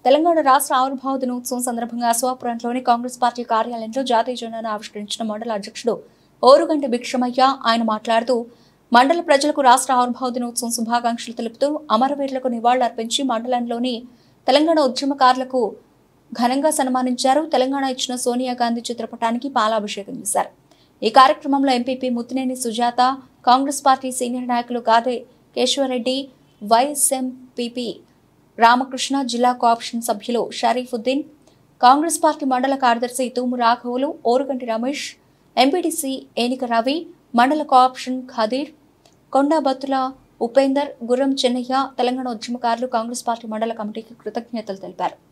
తెలంగాణ రాష్ట్ర ఆవిర్భావ దినోత్సవం సందర్భంగా అశ్వాపురంలోని కాంగ్రెస్ పార్టీ కార్యాలయంలో జాతీయ జెండాను ఆవిష్కరించిన మండల అధ్యక్షుడు ఓరుగంటి భిక్షమయ్య ఆయన మాట్లాడుతూ మండల ప్రజలకు రాష్ట్ర ఆవిర్భావ దినోత్సవం శుభాకాంక్షలు తెలుపుతూ అమరవీరులకు నివాళులర్పించి మండలంలోని తెలంగాణ ఉద్యమకారులకు ఘనంగా సన్మానించారు తెలంగాణ ఇచ్చిన సోనియా గాంధీ చిత్రపటానికి పాలాభిషేకం చేశారు ఈ కార్యక్రమంలో MPP Muthineni Sujatha Congress party senior నాయకులు గాదే కేశవరెడ్డి వైఎస్ఎంపీపీ రామకృష్ణ జిల్లా కోఆప్షన్ సభ్యులు షరీఫుద్దీన్ కాంగ్రెస్ పార్టీ మండల కార్యదర్శి తూము రాఘవులు ఓరుగంటి రమేష్ ఎంపీటీసీ ఏనిక రవి మండల కోఆప్షన్ ఖదీర్ కొండాబత్తుల ఉపేందర్ గుర్రం చెన్నయ్య తెలంగాణ ఉద్యమకారులు కాంగ్రెస్ పార్టీ మండల కమిటీకి కృతజ్ఞతలు తెలిపారు